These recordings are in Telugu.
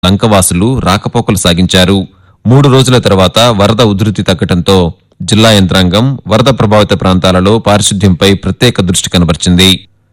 లంకవాసులు రాకపోకలు సాగించారు మూడు రోజుల తర్వాత వరద ఉధృతి తగ్గడంతో జిల్లా యంత్రాంగం వరద ప్రభావిత ప్రాంతాలలో పారిశుద్ధ్యంపై ప్రత్యేక దృష్టి కనబర్చింది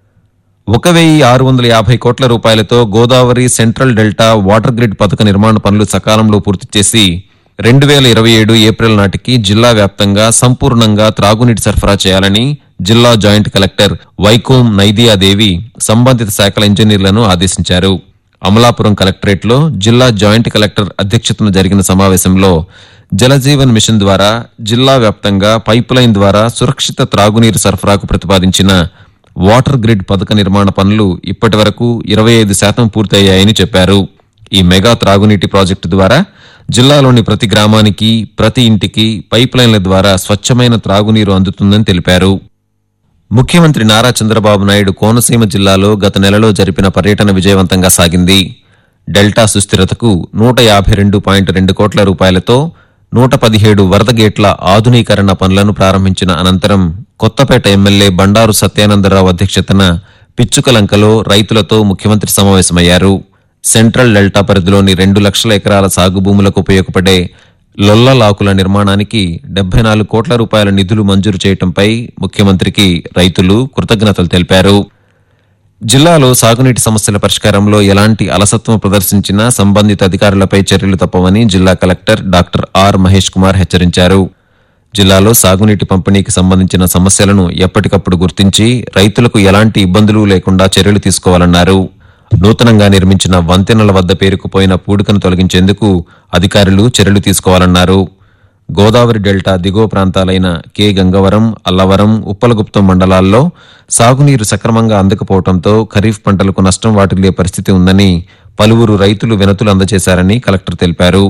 ఒక వెయ్యి ఆరు వందల యాభై కోట్ల రూపాయలతో Godavari central delta water grid పథక నిర్మాణ పనులు సకాలంలో పూర్తి చేసి రెండు వేల ఇరవై ఏడు ఏప్రిల్ నాటికి జిల్లా వ్యాప్తంగా సంపూర్ణంగా త్రాగునీటి సరఫరా చేయాలని జిల్లా జాయింట్ కలెక్టర్ వైకోం నైదియాదేవి సంబంధిత శాఖల ఇంజనీర్లను ఆదేశించారు అమలాపురం కలెక్టరేట్లో జిల్లా జాయింట్ కలెక్టర్ అధ్యక్షతన జరిగిన సమావేశంలో జలజీవన్ మిషన్ ద్వారా జిల్లా వ్యాప్తంగా పైప్ లైన్ ద్వారా సురక్షిత త్రాగునీరు సరఫరాకు ప్రతిపాదించిన వాటర్ గ్రిడ్ పథక నిర్మాణ పనులు ఇప్పటి వరకు ఇరవై ఐదు శాతం పూర్తయ్యాయని చెప్పారు ఈ మెగా త్రాగునీటి ప్రాజెక్టు ద్వారా జిల్లాలోని ప్రతి గ్రామానికి ప్రతి ఇంటికి పైప్ లైన్ల ద్వారా స్వచ్ఛమైన త్రాగునీరు అందుతుందని తెలిపారు ముఖ్యమంత్రి నారా చంద్రబాబు నాయుడు కోనసీమ జిల్లాలో గత నెలలో జరిపిన పర్యటన విజయవంతంగా సాగింది డెల్టా సుస్థిరతకు నూట యాభై రెండు పాయింట్ రెండు కోట్ల రూపాయలతో నూట పదిహేడు వరద గేట్ల ఆధునీకరణ పనులను ప్రారంభించిన అనంతరం కొత్తపేట ఎమ్మెల్యే బండారు సత్యానందరావు అధ్యక్షతన పిచ్చుకలంకలో రైతులతో ముఖ్యమంత్రి సమావేశమయ్యారు సెంట్రల్ డెల్టా పరిధిలోని రెండు లక్షల ఎకరాల సాగు భూములకు ఉపయోగపడే లొల్లలాకుల నిర్మాణానికి డెబ్బై నాలుగు కోట్ల రూపాయల నిధులు మంజూరు చేయడంపై ముఖ్యమంత్రికి రైతులు కృతజ్ఞతలు తెలిపారు జిల్లాలో సాగునీటి సమస్యల పరిష్కారంలో ఎలాంటి అలసత్వం ప్రదర్శించినా సంబంధిత అధికారులపై చర్యలు తప్పవని జిల్లా collector doctor R Mahesh Kumar హెచ్చరించారు జిల్లాలో సాగునీటి పంపిణీకి సంబంధించిన సమస్యలను ఎప్పటికప్పుడు గుర్తించి రైతులకు ఎలాంటి ఇబ్బందులు లేకుండా చర్యలు తీసుకోవాలన్నారు నూతనంగా నిర్మించిన వంతెనల వద్ద పేరుకుపోయిన పూడికను తొలగించేందుకు అధికారులు చర్యలు తీసుకోవాలన్నారు గోదావరి డెల్టా దిగువ ప్రాంతాలైన కె గంగవరం అల్లవరం ఉప్పలగుప్తం మండలాల్లో సాగునీరు సక్రమంగా అందకపోవడంతో ఖరీఫ్ పంటలకు నష్టం వాటిల్లే పరిస్థితి ఉందని పలువురు రైతులు వినతులు అందజేశారని కలెక్టర్ తెలిపారు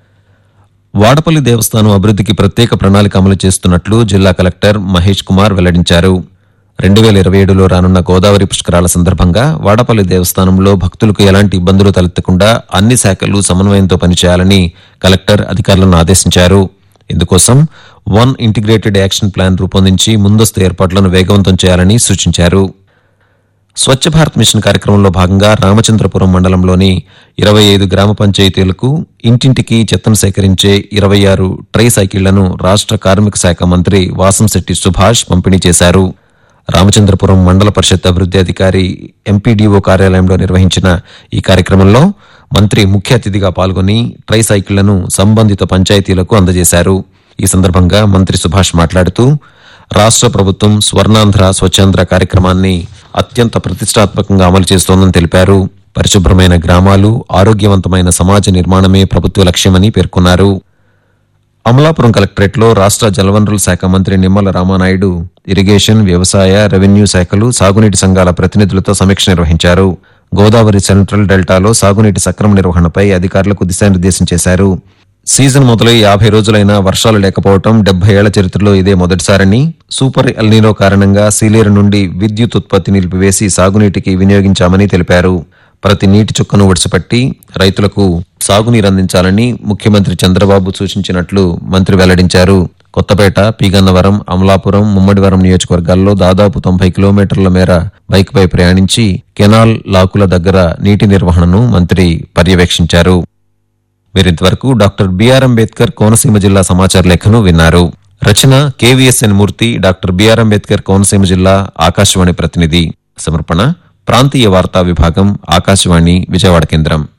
వాడపల్లి దేవస్థానం అభివృద్ధికి ప్రత్యేక ప్రణాళిక అమలు చేస్తున్నట్లు జిల్లా కలెక్టర్ మహేష్ కుమార్ వెల్లడించారు రెండు వేల ఇరవై ఏడులో రానున్న గోదావరి పుష్కరాల సందర్భంగా వాడపల్లి దేవస్థానంలో భక్తులకు ఎలాంటి ఇబ్బందులు తలెత్తకుండా అన్ని శాఖలు సమన్వయంతో పనిచేయాలని కలెక్టర్ అధికారులను ఆదేశించారు ఇందుకోసం వన్ ఇంటిగ్రేటెడ్ యాక్షన్ ప్లాన్ రూపొందించి ముందస్తు ఏర్పాట్లను వేగవంతం చేయాలని సూచించారు స్వచ్ఛ భారత్ మిషన్ కార్యక్రమంలో భాగంగా రామచంద్రపురం మండలంలోని ఇరవై ఐదు గ్రామ పంచాయతీలకు ఇంటింటికి చెత్తను సేకరించే ఇరవై ఆరు ట్రై సైకిళ్లను రాష్ట్ర కార్మిక శాఖ మంత్రి వాసంశెట్టి సుభాష్ పంపిణీ చేశారు రామచంద్రపురం మండల పరిషత్ అభివృద్ధి అధికారి ఎంపీడీఓ కార్యాలయంలో నిర్వహించిన ఈ కార్యక్రమంలో మంత్రి ముఖ్య అతిథిగా పాల్గొని ట్రై సైకిళ్లను సంబంధిత పంచాయతీలకు అందజేశారు ఈ సందర్భంగా మంత్రి సుభాష్ మాట్లాడుతూ రాష్ట్ర ప్రభుత్వం స్వర్ణాంధ్ర స్వచ్ఛాంధ్ర కార్యక్రమాన్ని అత్యంత ప్రతిష్టాత్మకంగా అమలు చేస్తోందని తెలిపారు పరిశుభ్రమైన గ్రామాలు ఆరోగ్యవంతమైన సమాజ నిర్మాణమే ప్రభుత్వ లక్ష్యమని పేర్కొన్నారు అమలాపురం కలెక్టరేట్లో రాష్ట్ర జలవనరుల శాఖ మంత్రి నిమ్మల రామానాయుడు ఇరిగేషన్ వ్యవసాయ రెవెన్యూ శాఖలు సాగునీటి సంఘాల ప్రతినిధులతో సమీక్ష నిర్వహించారు గోదావరి సెంట్రల్ డెల్టాలో సాగునీటి సక్రమ నిర్వహణపై అధికారులకు దిశానిర్దేశం చేశారు సీజన్ మొదలై యాభై రోజులైనా వర్షాలు లేకపోవడం డెబ్బై ఏళ్ల చరిత్రలో ఇదే మొదటిసారని సూపర్ ఎల్నీనో కారణంగా సీలేరు నుండి విద్యుత్ ఉత్పత్తి నిలిపివేసి సాగునీటికి వినియోగించామని తెలిపారు ప్రతి నీటి చుక్కను ఒడిసిపట్టి రైతులకు సాగునీరు అందించాలని ముఖ్యమంత్రి చంద్రబాబు సూచించినట్లు మంత్రి వెల్లడించారు కొత్తపేట పీగన్నవరం అమలాపురం ముమ్మడివరం నియోజకవర్గాల్లో దాదాపు తొంభై కిలోమీటర్ల మేర బైక్పై ప్రయాణించి కెనాల్ లాకుల దగ్గర నీటి నిర్వహణను మంత్రి పర్యవేక్షించారు వీరింతవరకు డాక్టర్ బిఆర్ అంబేద్కర్ కోనసీమ జిల్లా సమాచార లేఖను విన్నారు రచన KVSN Murthy doctor BR Ambedkar Konaseema జిల్లా ఆకాశవాణి ప్రతినిధి సమర్పణ ప్రాంతీయ వార్తా విభాగం ఆకాశవాణి విజయవాడ కేంద్రం